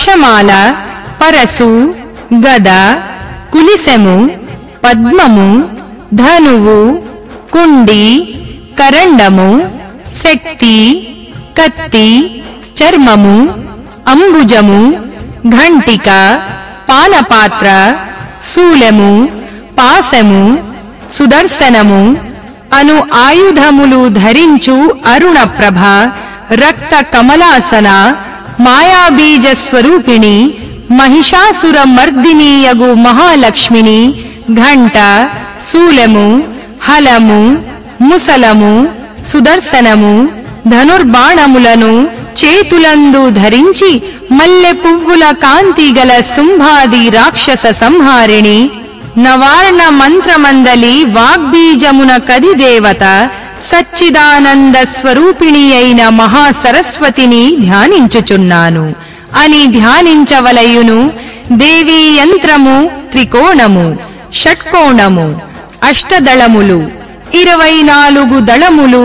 అక్షమాల పరసు గద కులిశము పద్మము ధనువు కుండి కరండము శక్తి కత్తి చర్మము అంబుజము ఘంటిక పానపాత్ర శూలము పాశము సుదర్శనము అను ఆయుధములు ధరించు అరుణప్రభ రక్త కమలాసన మాయాబీజ స్వరూపిణి మహిషాసుర మర్దినీయగు మహాలక్ష్మిని ఘంట శూలము హలము ముసలము సుదర్శనము ధనుర్బాణములను చేతులందు ధరించి మల్లె పువ్వుల కాంతి గల శుంభాది రాక్షస సంహారిణి నవార్ణ మంత్రమందలి వాగ్బీజమున కది దేవత సచ్చిదానంద స్వరూపిణి అయిన మహాసరస్వతిని ధ్యానించుచున్నాను అని ధ్యానించవలయును దేవీ యంత్రము త్రికోణము షట్కోణము అష్టదళములు ఇరవై నాలుగు దళములు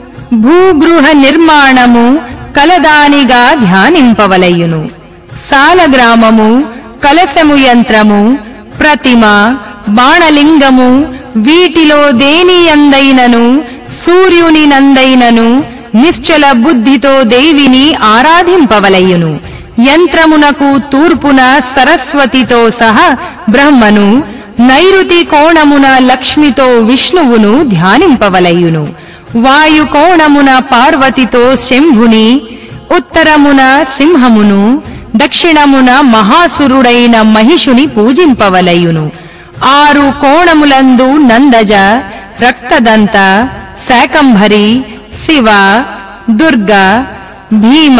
భూగృహ నిర్మాణము కలదానిగా ధ్యానింపవలయును సాలగ్రామము కలశము యంత్రము ప్రతిమ బాణలింగము వీటిలో దేని అందైనను సూర్యుని నందైనను నిశ్చల బుద్ధితో దేవిని ఆరాధింపవలయును యంత్రమునకు తూర్పున సరస్వతితో సహా బ్రహ్మను నైరుతి కోణమున లక్ష్మితో విష్ణువును ధ్యానింపవలయును వాయు కోణమున పార్వతితో శంభుని ఉత్తరమున సింహమును దక్షిణమున మహాసురుడైన మహిషుని పూజింపవలయును ఆరు కోణములందు నందజ రక్తదంత శాకంభరి శివ దుర్గ భీమ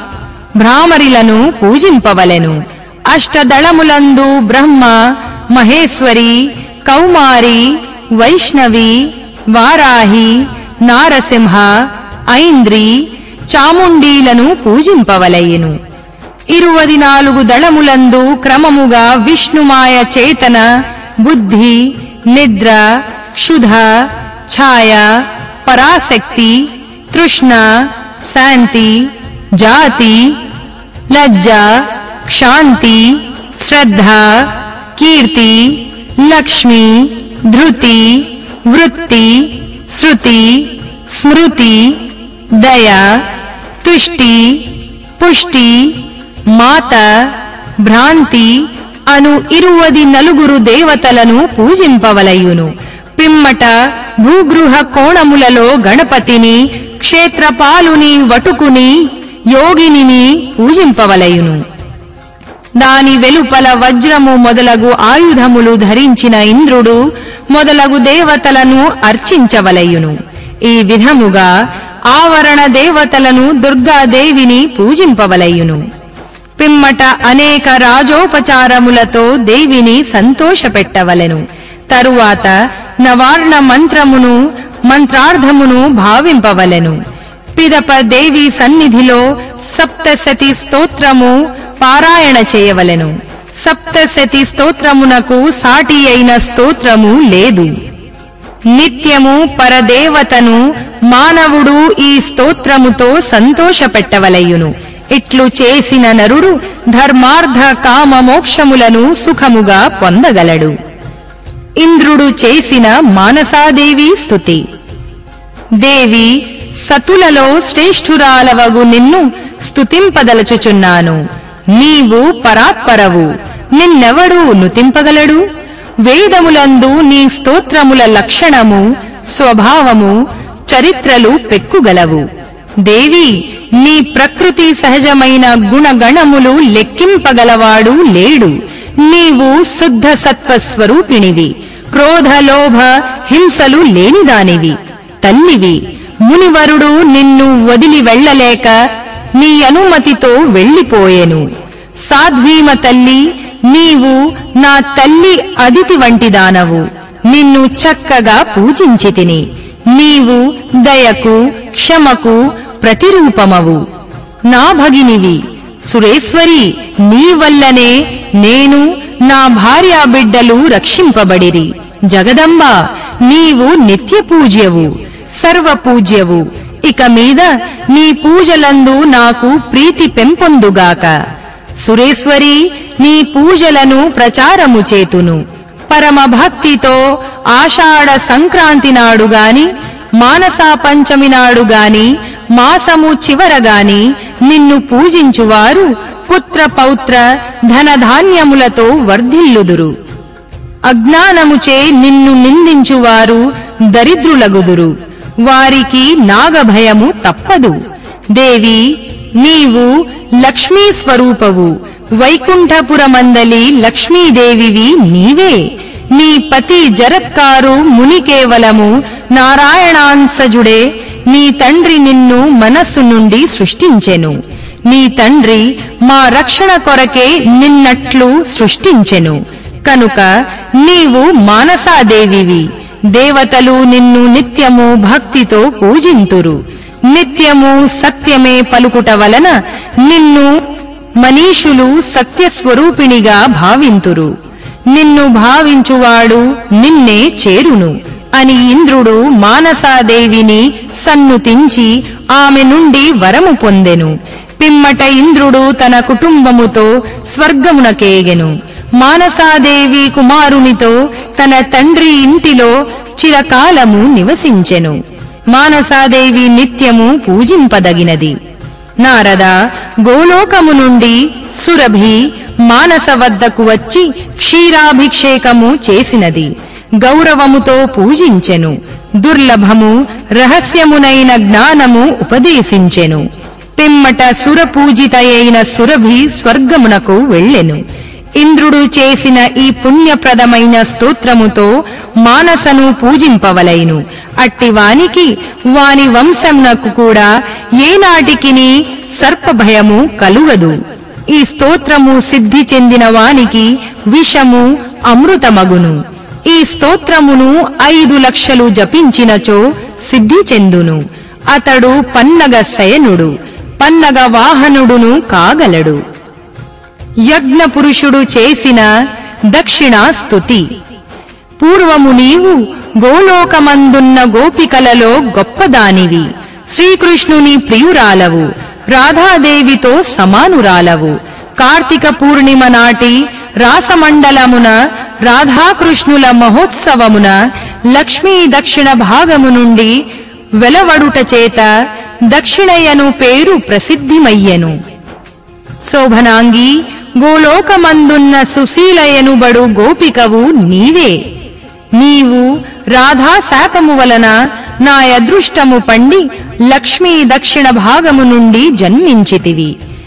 భ్రామరిలను పూజింపవలెను అష్టదళములందు బ్రహ్మ మహేశ్వరి కౌమారి వైష్ణవి వారాహి నారసింహ ఐంద్రి చాముండీలను పూజింపవలయెను ఇరువది నాలుగు దళములందు క్రమముగా విష్ణుమాయ చేతన బుద్ధి నిద్ర క్షుధ ఛాయ పరాశక్తి తృష్ణ శాంతి జాతి లజ్జ క్షాంతి శ్రద్ధ కీర్తి లక్ష్మి ధృతి వృత్తి శృతి స్మృతి దయ తుష్టి పుష్టి మాత భ్రాంతి అను ఇరువది నలుగురు దేవతలను పూజింపవలయును పిమ్మట భూగృహ కోణములలో గణపతిని క్షేత్రపాలుని వటుకుని యోగినిని పూజింపవలయును దాని వెలుపల వజ్రము మొదలగు ఆయుధములు ధరించిన ఇంద్రుడు మొదలగు దేవతలను అర్చించవలయును ఈ విధముగా ఆవరణ దేవతలను దుర్గాదేవిని పూజింపవలయును పిమ్మట అనేక రాజోపచారములతో దేవిని సంతోషపెట్టవలెను తరువాత నవార్ణ మంత్రమును మంత్రార్థమును భావింపవలెను పిదప దేవి సన్నిధిలో సప్తశతి స్తోత్రము పారాయణ చేయవలెను సప్తశతి స్తోత్రమునకు సాటి అయిన స్తోత్రము లేదు నిత్యము పరదేవతను మానవుడు ఈ స్తోత్రముతో సంతోషపెట్టవలయును ఇట్లు చేసిన నరుడు ధర్మార్థ కామ మోక్షములను సుఖముగా పొందగలడు ఇంద్రుడు చేసిన మానసాదేవి స్తుతి దేవి సతులలో శ్రేష్ఠురాలవగు నిన్ను స్తుతింపదలచుచున్నాను నీవు పరాత్పరవు నిన్నెవడు నుతింపగలడు వేదములందు నీ స్తోత్రముల లక్షణము స్వభావము చరిత్రలు పెక్కుగలవు దేవి నీ ప్రకృతి సహజమైన గుణగణములు లెక్కింపగలవాడు లేడు నీవు శుద్ధ సత్వ స్వరూపిణివి క్రోధ లోభ హింసలు లేనిదానివి తల్లివి మునివరుడు నిన్ను వదిలి వెళ్ళలేక నీ అనుమతితో వెళ్ళిపోయెను సాధ్వీమ తల్లి నీవు నా తల్లి అదితి వంటిదానవు నిన్ను చక్కగా పూజించితిని నీవు దయకు క్షమకు ప్రతిరూపమవు నా భగినివి సురేశ్వరి నీ వల్లనే నేను నా భార్యా బిడ్డలు రక్షింపబడిరి జగదంబ నీవు నిత్య పూజ్యవు సర్వ పూజ్యవు ఇక మీద నీ పూజలందు నాకు ప్రీతి పెంపొందుగాక సురేశ్వరి నీ పూజలను ప్రచారము చేతును పరమ భక్తితో ఆషాఢ సంక్రాంతి నాడు గాని మానసా పంచమి నాడు గాని మాసము చివర గాని నిన్ను పూజించువారు పుత్ర పౌత్ర ధనధాన్యములతో వర్ధిల్లుదురు అజ్ఞానముచే నిన్ను నిందించువారు దరిద్రులగుదురు వారికి నాగభయము తప్పదు దేవి నీవు లక్ష్మీ స్వరూపవు వైకుంఠపురమందలి లక్ష్మీదేవివి నీవే నీ పతి జరత్కారు ముని కేవలము నారాయణాంశజుడే నీ తండ్రి నిన్ను మనస్సు నుండి సృష్టించెను నీ తండ్రి మా రక్షణ కొరకే నిన్నట్లు సృష్టించెను కనుక నీవు మానసాదేవివి దేవతలు నిన్ను నిత్యము భక్తితో పూజింతురు నిత్యము సత్యమే పలుకుట వలన నిన్ను మనీషులు సత్యస్వరూపిణిగా భావింతురు నిన్ను భావించువాడు నిన్నే చేరును అని ఇంద్రుడు మానసాదేవిని సన్నుతించి ఆమె నుండి వరము పొందెను పిమ్మట ఇంద్రుడు తన కుటుంబముతో స్వర్గమునకేగెను మానసాదేవి కుమారునితో తన తండ్రి ఇంటిలో చిరకాలము నివసించెను మానసాదేవి నిత్యము పూజింపదగినది నారద గోలోకము నుండి సురభి మానస వద్దకు వచ్చి క్షీరాభిషేకము చేసినది గౌరవముతో పూజించెను దుర్లభము రహస్యమునైన జ్ఞానము ఉపదేశించెను పిమ్మట సురపూజితయైన సురభి స్వర్గమునకు వెళ్ళెను ఇంద్రుడు చేసిన ఈ పుణ్యప్రదమైన స్తోత్రముతో మానసను పూజింపవలైను అట్టివానికి వాని వంశంనకు కూడా ఏనాటికిని సర్పభయము కలుగదు ఈ స్తోత్రము సిద్ధి చెందిన వానికి విషము అమృతమగును ఈ స్తోత్రమును ఐదు లక్షలు జపించినచో సిద్ధి చెందును అతడు పన్నగ శయనుడు పన్నగ వాహనుడును కాగలడు యజ్ఞ పురుషుడు చేసిన దక్షిణా స్తుతి పూర్వము నీవు గోలోకమందున్న గోపికలలో గొప్పదానివి శ్రీకృష్ణుని ప్రియురాలవు రాధాదేవితో సమానురాలవు కార్తీక పూర్ణిమ నాటి రాసమండలమున రాధాకృష్ణుల మహోత్సవమున లక్ష్మీ దక్షిణ భాగము నుండి వెలవడుట చేత దక్షిణయ్యను పేరు ప్రసిద్ధిమయ్యెను శోభనాంగి గోలోకమందున్న సుశీలయనుబడు గోపికవు నీవే నీవు రాధా శాపము వలన నా అదృష్టము పండి లక్ష్మీ దక్షిణ భాగము నుండి జన్మించితివి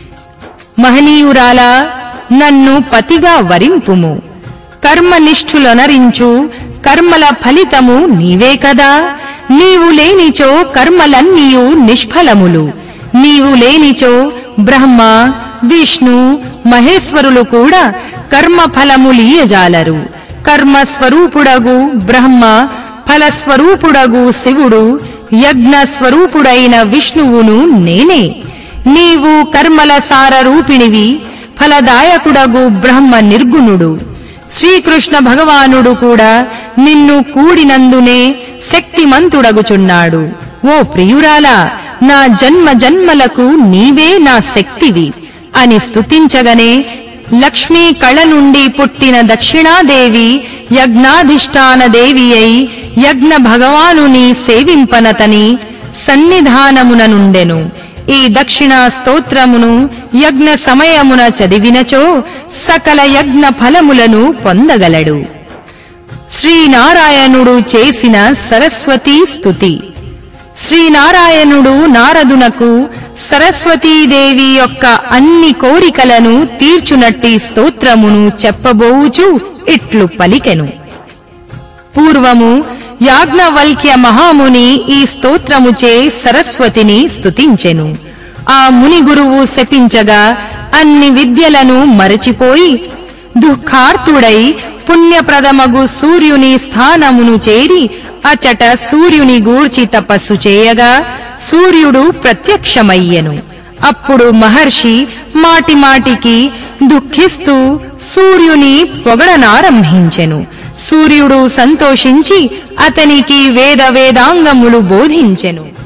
మహనీయురాలా నన్ను పతిగా వరింపుము కర్మనిష్ఠులనరించు కర్మల ఫలితము నీవే కదా నీవు లేనిచో కర్మలన్నీయు నిష్ఫలములు నీవు లేనిచో బ్రహ్మ విష్ణు మహేశ్వరులు కూడా కర్మ ఫలములీయజాలరు కర్మ స్వరూపుడగు బ్రహ్మ ఫలస్వరూపుడగు శివుడు యజ్ఞ స్వరూపుడైన విష్ణువును నేనే నీవు కర్మల సార రూపిణివి ఫలదాయకుడగు బ్రహ్మ నిర్గుణుడు శ్రీకృష్ణ భగవానుడు కూడా నిన్ను కూడినందునే శక్తిమంతుడగుచున్నాడు ఓ ప్రియురాలా నా జన్మ జన్మలకు నీవే నా శక్తివి అని స్తుతించగనే లక్ష్మీ కళ నుండి పుట్టిన దక్షిణాదేవి యజ్ఞాధిష్టాన దేవి అయి యజ్ఞ భగవానుని సేవింపనతని సన్నిధానమున నుండెను ఈ దక్షిణా స్తోత్రమును యజ్ఞ సమయమున చదివినచో సకల యజ్ఞ ఫలములను పొందగలడు శ్రీనారాయణుడు చేసిన సరస్వతీ స్తుతి శ్రీనారాయణుడు నారదునకు సరస్వతీదేవి యొక్క అన్ని కోరికలను తీర్చునట్టి స్తోత్రమును చెప్పబోవుచు ఇట్లు పలికెను పూర్వము యాజ్ఞవల్క్య మహాముని ఈ స్తోత్రముచే సరస్వతిని స్తుతించెను ఆ ముని గురువు శపించగా అన్ని విద్యలను మరచిపోయి దుఃఖార్తుడై పుణ్యప్రదమగు సూర్యుని స్థానమును చేరి అచట సూర్యుని గూర్చి తపస్సు చేయగా సూర్యుడు ప్రత్యక్షమయ్యెను అప్పుడు మహర్షి మాటిమాటికి దుఃఖిస్తూ సూర్యుని పొగడనారంభించెను సూర్యుడు సంతోషించి అతనికి వేద వేదాంగములు బోధించెను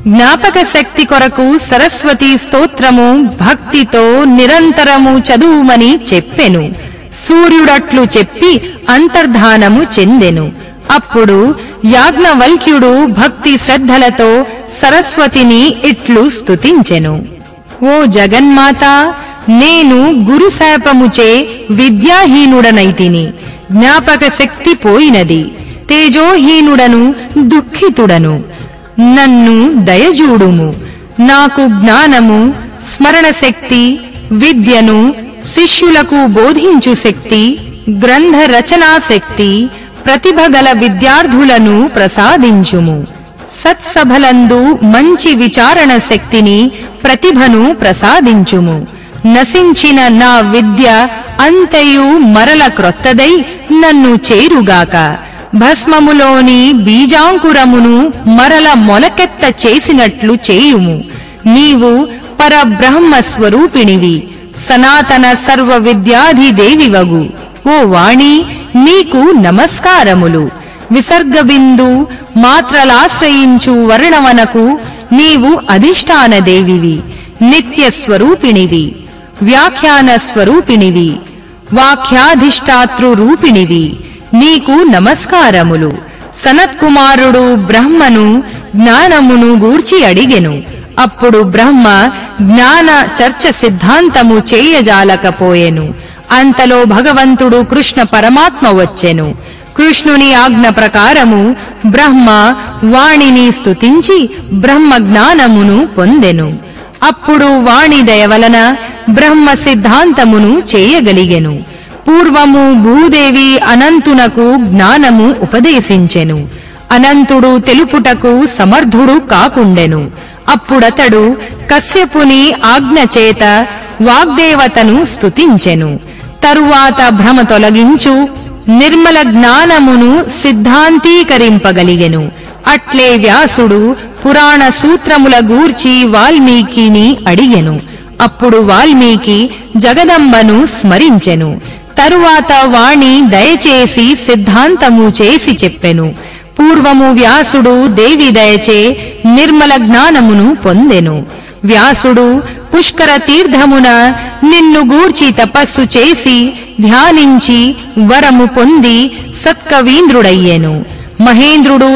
జ్ఞాపక శక్తి కొరకు సరస్వతి స్తోత్రము భక్తితో నిరంతరము చదువుమని చెప్పెను సూర్యుడట్లు చెప్పి అంతర్ధానము చెందెను అప్పుడు యాజ్ఞవల్క్యుడు భక్తి శ్రద్ధలతో సరస్వతిని ఇట్లు స్తుతించెను ఓ జగన్మాత నేను గురు శాపముచే విద్యాహీనుడనైతిని జ్ఞాపక శక్తి పోయినది తేజోహీనుడను దుఃఖితుడను నన్ను దయజూడుము నాకు జ్ఞానము స్మరణ శక్తి విద్యను శిష్యులకు బోధించు శక్తి గ్రంథ రచనా శక్తి ప్రతిభ గల విద్యార్థులను ప్రసాదించుము సత్సభలందు మంచి విచారణ శక్తిని ప్రతిభను ప్రసాదించుము నశించిన నా విద్య అంతయు మరల క్రొత్తదై నన్ను చేరుగాక భస్మములోని బీజాంకురమును మరల మొలకెత్త చేసినట్లు చేయుము నీవు పరబ్రహ్మ స్వరూపిణివి సనాతన సర్వ విద్యాధిదేవివగు ఓ వాణి నీకు నమస్కారములు విసర్గ బిందు మాత్రలాశ్రయించు వర్ణవనకు నీవు అధిష్టాన దేవివి నిత్య స్వరూపిణివి వ్యాఖ్యాన స్వరూపిణివి వాక్యాధిష్టాతృ రూపిణివి నీకు నమస్కారములు సనత్కుమారుడు బ్రహ్మను జ్ఞానమును గూర్చి అడిగెను అప్పుడు బ్రహ్మ జ్ఞాన చర్చ సిద్ధాంతము చేయజాలకపోయెను అంతలో భగవంతుడు కృష్ణ పరమాత్మ వచ్చెను కృష్ణుని ఆజ్ఞ ప్రకారము బ్రహ్మ వాణిని స్తుతించి బ్రహ్మ జ్ఞానమును పొందెను అప్పుడు వాణి దయ వలన బ్రహ్మ సిద్ధాంతమును చేయగలిగెను పూర్వము భూదేవి అనంతునకు జ్ఞానము ఉపదేశించెను అనంతుడు తెలుపుటకు సమర్థుడు కాకుండెను అప్పుడతడు కశ్యపుని ఆజ్ఞ చేత వాగ్దేవతను స్తుతించెను తరువాత భ్రమ తొలగించు నిర్మల జ్ఞానమును సిద్ధాంతీకరింపగలిగెను అట్లే వ్యాసుడు పురాణ సూత్రముల గూర్చి వాల్మీకిని అడిగెను అప్పుడు వాల్మీకి జగదంబను స్మరించెను తరువాత వాణి దయచేసి సిద్ధాంతము చేసి చెప్పెను పూర్వము వ్యాసుడు దేవి దయచే నిర్మల జ్ఞానమును పొందెను వ్యాసుడు పుష్కర తీర్థమున నిన్ను గూర్చి తపస్సు చేసి ధ్యానించి వరము పొంది సత్కవీంద్రుడయ్యెను మహేంద్రుడు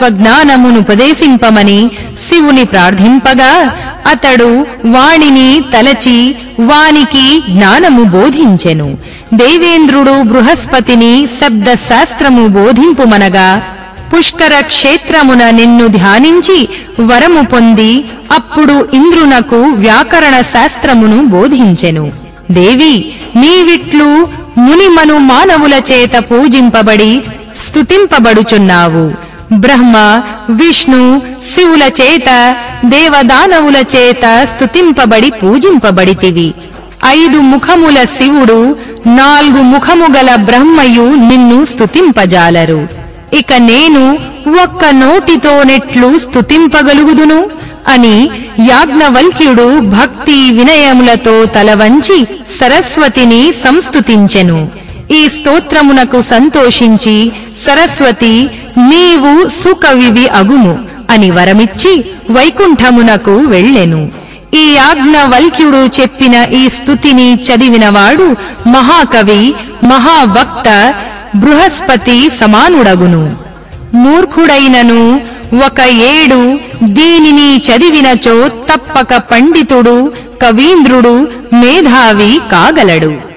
తత్వజ్ఞానమునుపదేశింపమని శివుని ప్రార్థింపగా అతడు వాణిని తలచి వానికి జ్ఞానము బోధించెను దేవేంద్రుడు బృహస్పతిని శబ్ద శాస్త్రము బోధింపుమనగా పుష్కర క్షేత్రమున నిన్ను ధ్యానించి వరము పొంది అప్పుడు ఇంద్రునకు వ్యాకరణ శాస్త్రమును బోధించెను దేవి నీవిట్లు మునిమను మానవుల చేత పూజింపబడి స్తుతింపబడుచున్నావు బ్రహ్మ విష్ణు శివుల చేత దేవదానవుల చేత స్తుతింపబడి పూజింపబడితివి ఐదు ముఖముల శివుడు నాలుగు ముఖము గల బ్రహ్మయు నిన్ను స్తుతింపజాలరు ఇక నేను ఒక్క నోటితోనెట్లు స్తుతింపగలుగుదును అని యాజ్ఞవల్క్యుడు భక్తి వినయములతో తలవంచి సరస్వతిని సంస్తుతించెను ఈ స్తోత్రమునకు సంతోషించి సరస్వతి నీవు సుకవివి అగుము అని వరమిచ్చి వైకుంఠమునకు వెళ్ళెను ఈ యాజ్ఞవల్క్యుడు చెప్పిన ఈ స్తుతిని చదివినవాడు మహాకవి మహావక్త బృహస్పతి సమానుడగును మూర్ఖుడైనను ఒక ఏడు దీనిని చదివినచో తప్పక పండితుడు కవీంద్రుడు మేధావి కాగలడు